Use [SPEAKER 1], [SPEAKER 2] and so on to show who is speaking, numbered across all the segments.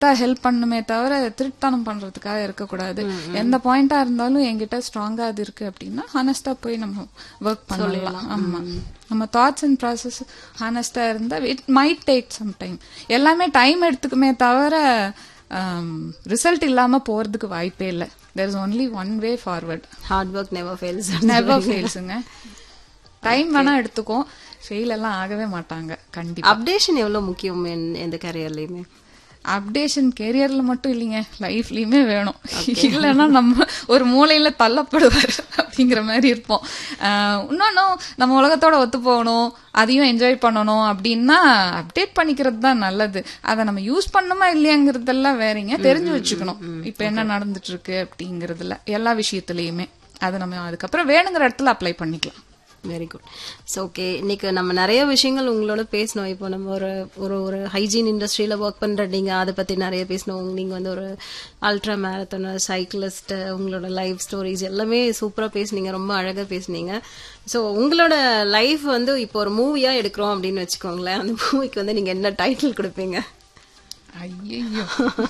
[SPEAKER 1] Help பண்ணுமே தவிர திருட்டானம் பண்றதுக்காக இருக்கக்கூடாது எந்த பாயிண்டா இருந்தாலும் என்கிட்ட ஸ்ட்ராங்கா அது இருக்கு அப்படின்னா ஹானஸ்டா போய் நம்ம ஒர்க் பண்ணலாம் ஆமா நம்ம தாட்ஸ் அண்ட் ப்ராசஸ் ஹானஸ்டா இருந்தா it might take some time எல்லாமே டைம் எடுத்துக்குமே தவிர ரிசல்ட் இல்லாம போறதுக்கு வாய்ப்பே இல்லை there is only one way forward
[SPEAKER 2] hard work never fails
[SPEAKER 1] never ஃபெயில்ஸுங்க டைம் வேணா எடுத்துக்கும் ஃபெயில் எல்லாம் ஆகவே மாட்டாங்க கண்டிப்பா
[SPEAKER 2] அப்டேஷன் எவ்வளவு முக்கியம் என்- எந்த கரியர்லயுமே
[SPEAKER 1] அப்டேஷன் கெரியர்ல மட்டும் இல்லைங்க லைஃப்லயுமே வேணும் இல்லைன்னா நம்ம ஒரு மூலையில தள்ளப்படுவார் அப்படிங்கிற மாதிரி இருப்போம் ஆஹ் இன்னொன்னும் நம்ம உலகத்தோட ஒத்து போகணும் அதையும் என்ஜாய் பண்ணணும் அப்படின்னா அப்டேட் பண்ணிக்கிறது தான் நல்லது அதை நம்ம யூஸ் பண்ணுமா இல்லையாங்கிறதெல்லாம் வேறீங்க தெரிஞ்சு வச்சுக்கணும் இப்ப என்ன நடந்துட்டு இருக்கு அப்படிங்கறதுல எல்லா விஷயத்துலயுமே அது நம்ம அதுக்கப்புறம் வேணுங்கிற இடத்துல அப்ளை பண்ணிக்கலாம்
[SPEAKER 2] வெரி குட் ஸோ ஓகே இன்னைக்கு நம்ம நிறைய விஷயங்கள் உங்களோட பேசணும் இப்போ நம்ம ஒரு ஒரு ஒரு ஹைஜீன் இண்டஸ்ட்ரியில ஒர்க் பண்ற நீங்க அதை பத்தி நிறைய பேசணும் நீங்க வந்து ஒரு அல்ட்ரா மேரத்தானர் சைக்கிளிஸ்ட் உங்களோட லைஃப் ஸ்டோரிஸ் எல்லாமே சூப்பரா பேசுனீங்க ரொம்ப அழகா பேசுனீங்க ஸோ உங்களோட லைஃப் வந்து இப்போ ஒரு மூவியா எடுக்கிறோம் அப்படின்னு வச்சுக்கோங்களேன் அந்த மூவிக்கு வந்து நீங்க என்ன டைட்டில் கொடுப்பீங்க
[SPEAKER 1] ஐயோ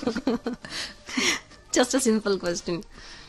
[SPEAKER 2] just a simple question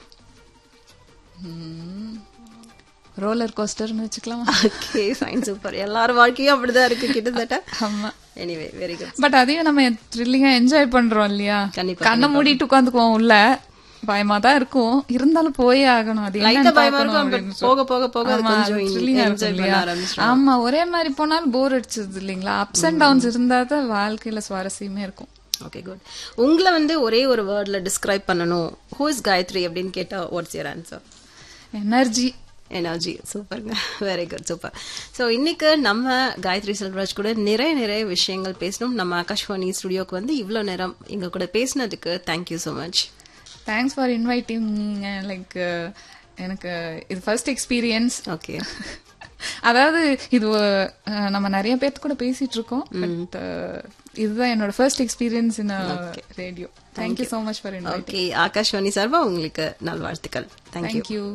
[SPEAKER 1] roller கோஸ்டர்னு வச்சுக்கலாமா
[SPEAKER 2] ஓகே ஃபைன் சூப்பர் எல்லாரும் வாழ்க்கையும் அப்படிதான் இருக்கு கிட்டத்தட்ட
[SPEAKER 1] ஆமா
[SPEAKER 2] எனிவே வெரி குட்
[SPEAKER 1] பட் அதையும் நம்ம த்ரில்லிங்கா என்ஜாய் பண்றோம் இல்லையா
[SPEAKER 2] கண்டிப்பா,
[SPEAKER 1] கண்ணை மூடிட்டு உட்காந்துக்குவோம் உள்ள பயமா தான் இருக்கும் இருந்தாலும் போயே ஆகணும் அது
[SPEAKER 2] லைட்டா
[SPEAKER 1] என்னன்னு
[SPEAKER 2] பயமா
[SPEAKER 1] பார்க்கணும்
[SPEAKER 2] இருக்கும்
[SPEAKER 1] அப்படின்னு
[SPEAKER 2] but போக போக போக அது
[SPEAKER 1] ஆமா,
[SPEAKER 2] கொஞ்சம்
[SPEAKER 1] அது thrilling ஆ
[SPEAKER 2] enjoy
[SPEAKER 1] இருக்கும்
[SPEAKER 2] பண்ண
[SPEAKER 1] இல்லையா?
[SPEAKER 2] ஆரம்பிச்சிடும்
[SPEAKER 1] ஆமா ஒரே மாதிரி போனாலும் போர் அடிச்சது இல்லைங்களா அப்ஸ் அண்ட் டவுன்ஸ் இருந்தா தான் வாழ்க்கையில சுவாரஸ்யமே இருக்கும்
[SPEAKER 2] ஓகே குட் உங்களை வந்து ஒரே ஒரு வேர்ட்ல டிஸ்கிரைப் பண்ணணும் ஹூ இஸ் காயத்ரி அப்படின்னு கேட்டா what's your answer
[SPEAKER 1] energy
[SPEAKER 2] energy சூப்பருங்க வெரி குட் சூப்பர் ஸோ இன்னைக்கு நம்ம காயத்ரி செல்வராஜ் கூட நிறைய நிறைய விஷயங்கள் பேசணும் நம்ம ஆகாஷ்வாணி ஸ்டுடியோக்கு வந்து இவ்வளோ நேரம் எங்க கூட பேசினதுக்கு thank you so much
[SPEAKER 1] thanks for inviting like எனக்கு இது ஃபர்ஸ்ட் எக்ஸ்பீரியன்ஸ்
[SPEAKER 2] ஓகே
[SPEAKER 1] அதாவது இது அஹ், நம்ம நிறைய பேர்த்து கூட பேசிட்டு இருக்கோம் பட் இதுதான் என்னோட first experience in radio thank you so much for invite
[SPEAKER 2] okay Akashvani சார்பா உங்களுக்கு நல்வாழ்த்துக்கள் தேங்க்யூ
[SPEAKER 1] தேங்க்யூ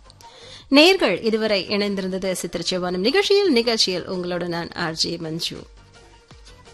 [SPEAKER 2] நேர்கள் இதுவரை இணைந்திருந்தது சித்திரச்செவ்வானம் நிகழ்ச்சியில் நிகழ்ச்சியில் உங்களோட நான் ஆர்ஜே மஞ்சு